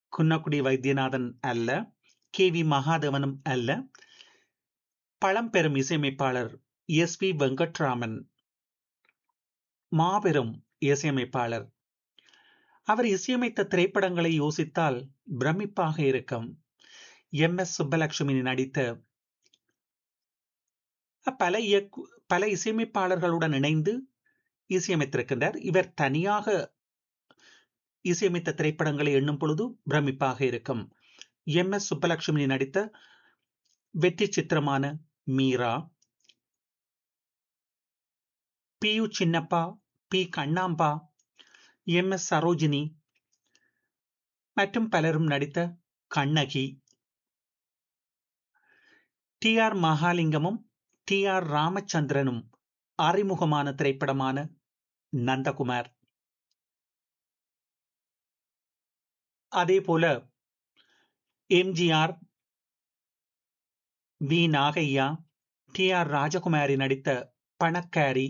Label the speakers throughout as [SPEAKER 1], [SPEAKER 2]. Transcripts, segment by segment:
[SPEAKER 1] குன்னக்குடி வைத்தியநாதன் அல்ல K V மகாதேவனும் அல்ல பழம்பெரும் இசையமைப்பாளர் எஸ் வி வெங்கட்ராமன் மாபெரும் இசையமைப்பாளர் அவர் இசையமைத்த திரைப்படங்களை யோசித்தால் பிரமிப்பாக இருக்கும் எம் எஸ் சுப்பலட்சுமி நடித்த பல இயக்கு பல இசையமைப்பாளர்களுடன் இணைந்து இசையமைத்திருக்கின்றார் இவர் தனியாக இசையமைத்த திரைப்படங்களை எண்ணும் பொழுது பிரமிப்பாக இருக்கும் எம் எஸ் சுப்பலட்சுமி நடித்த வெற்றி சித்திரமான Meera P U Chinnappa P Kannamba M S Sarojini மற்றும் பலரும் நடித்த கண்ணகி டி ஆர் மகாலிங்கமும் டி ஆர் ராமச்சந்திரனும் அறிமுகமான திரைப்படமான நந்தகுமார் அதே போல MGR V Nagaiah T R Rajakumari நடித்த பணக்காரி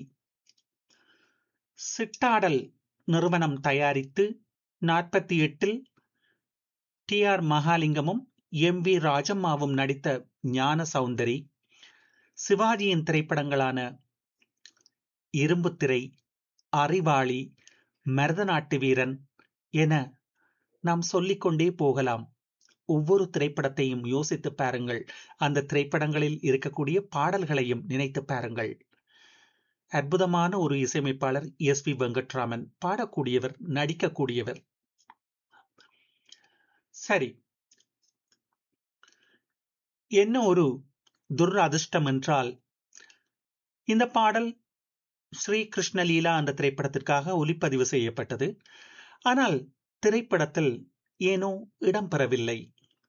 [SPEAKER 1] சிட்டாடல் நிறுவனம் தயாரித்து நாற்பத்தி எட்டில் டி ஆர் மகாலிங்கமும் எம் வி ராஜம்மாவும் நடித்த ஞான சௌந்தரி சிவாஜியின் திரைப்படங்களான இரும்புத்திரை அறிவாளி மருதநாட்டு வீரன் என நாம் சொல்லிக்கொண்டே போகலாம் ஒவ்வொரு திரைப்படத்தையும் யோசித்து பாருங்கள் அந்த திரைப்படங்களில் இருக்கக்கூடிய பாடல்களையும் நினைத்து பாருங்கள் அற்புதமான ஒரு இசையமைப்பாளர் எஸ் பி வெங்கட்ராமன் பாடக்கூடியவர் நடிக்கக்கூடியவர் சரி என்ன ஒரு துரதிர்ஷ்டம் என்றால் இந்த பாடல் ஸ்ரீ கிருஷ்ணலீலா என்ற திரைப்படத்திற்காக ஒலிப்பதிவு செய்யப்பட்டது ஆனால் திரைப்படத்தில் ஏனோ இடம்பெறவில்லை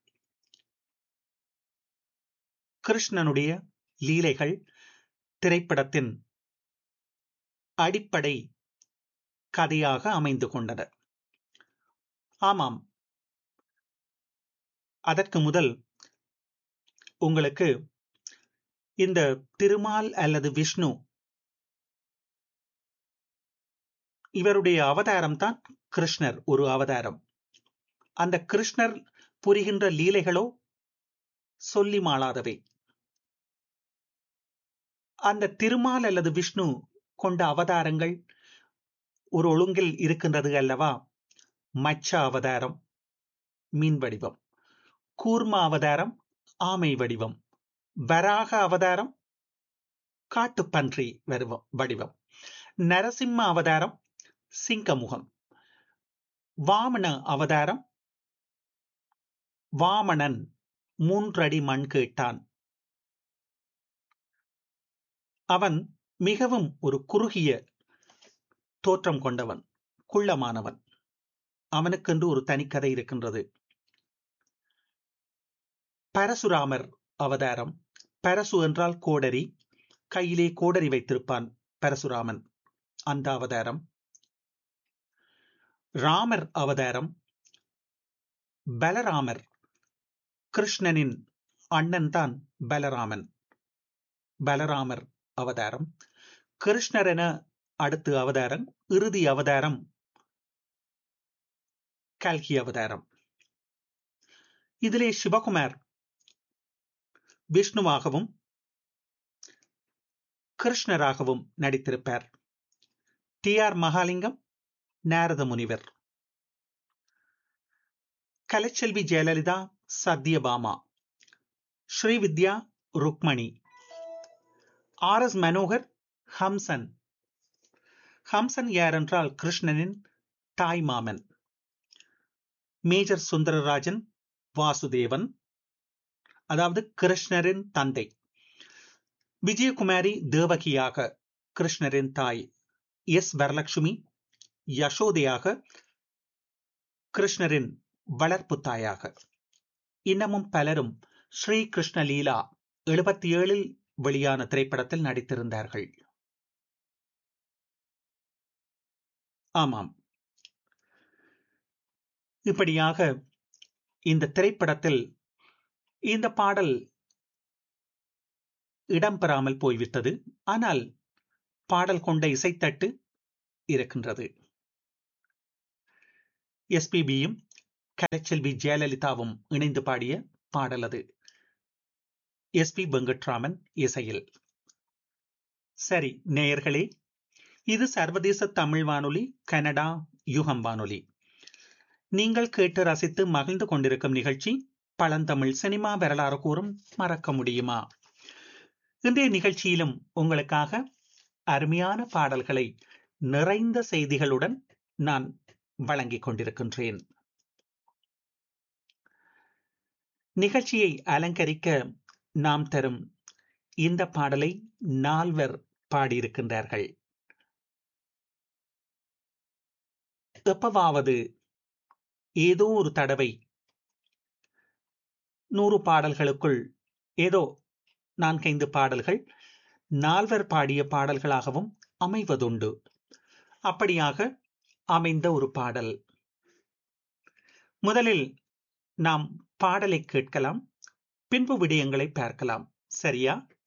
[SPEAKER 1] கிருஷ்ணனுடைய லீலைகள் திரைப்படத்தின் அடிப்படை கதையாக அமைந்து கொண்டன ஆமாம் அதற்கு முதல் உங்களுக்கு இந்த திருமால் அல்லது விஷ்ணு இவருடைய அவதாரம் தான் கிருஷ்ணர் ஒரு அவதாரம் அந்த கிருஷ்ணர் புரிகின்ற லீலைகளோ சொல்லி மாளாதவை அந்த திருமால் அல்லது விஷ்ணு கொண்ட அவதாரங்கள் ஒரு ஒழுங்கில் இருக்கின்றது அல்லவா மச்ச அவதாரம் மீன் வடிவம் கூர்ம அவதாரம் ஆமை வடிவம் வராக அவதாரம் காட்டுப்பன்றி வருவம் வடிவம் நரசிம்ம அவதாரம் சிங்கமுகம் வாமன அவதாரம் வாமணன் மூன்றடி மண் கேட்டான் அவன் மிகவும் ஒரு குறுகிய தோற்றம் கொண்டவன் குள்ளமானவன் அவனுக்கென்று ஒரு தனிக்கதை இருக்கின்றது பரசுராமர் அவதாரம் பரசு என்றால் கோடரி கையிலே கோடரி வைத்திருப்பான் பரசுராமன் அந்த அவதாரம் ராமர் அவதாரம் பலராமர் கிருஷ்ணனின் அண்ணன் தான் பலராமன் பலராமர் அவதாரம் கிருஷ்ணர் என அடுத்து அவதாரம் இறுதி அவதாரம் கல்கி அவதாரம் இதிலே சிவகுமார் விஷ்ணுவாகவும் கிருஷ்ணராகவும் நடித்திருப்பார் டி ஆர் மகாலிங்கம் நாரத முனிவர் கலைச்செல்வி ஜெயலலிதா சத்யபாமா ஸ்ரீவித்யா ருக்மணி ஆர் எஸ் மனோகர் ஹம்சன் ஹம்சன் யார் என்றால் கிருஷ்ணனின் தாய் மாமன் மேஜர் சுந்தரராஜன் வாசுதேவன் அதாவது கிருஷ்ணரின் தந்தை விஜயகுமாரி தேவகியாக கிருஷ்ணரின் தாய் எஸ் வரலட்சுமி யசோதையாக கிருஷ்ணரின் வளர்ப்பு தாயாக இன்னமும் பலரும் ஸ்ரீ கிருஷ்ண லீலா எழுபத்தி ஏழில் வெளியான திரைப்படத்தில் நடித்திருந்தார்கள் ஆமாம் இப்படியாக இந்த திரைப்படத்தில் இந்த பாடல் இடம்பெறாமல் போய்விட்டது ஆனால் பாடல் கொண்ட இசைத்தட்டு இருக்கின்றது எஸ்பிபியும் கலைச்செல்வி ஜெயலலிதாவும் இணைந்து பாடிய பாடல் அது எஸ் பி வெங்கட்ராமன் இசையில் சரி நேயர்களே இது சர்வதேச தமிழ் வானொலி கனடா யுகம் வானொலி நீங்கள் கேட்டு ரசித்து மகிழ்ந்து கொண்டிருக்கும் நிகழ்ச்சி பழந்தமிழ் சினிமா வரலாறு கூறும் மறக்க முடியுமா இன்றைய நிகழ்ச்சியிலும் உங்களுக்காக அருமையான பாடல்களை நிறைந்த செய்திகளுடன் நான் வழங்கிக் கொண்டிருக்கின்றேன் நிகழ்ச்சியை அலங்கரிக்க நாம் தரும் இந்த பாடலை நால்வர் பாடியிருக்கின்றார்கள் எப்பவாவது ஏதோ ஒரு தடவை நூறு பாடல்களுக்குள் ஏதோ நான்கைந்து பாடல்கள் நால்வர் பாடிய பாடல்களாகவும் அமைவதுண்டு அப்படியாக அமைந்த ஒரு பாடல் முதலில் நாம் பாடலை கேட்கலாம் பின்பு விடயங்களை பார்க்கலாம் சரியா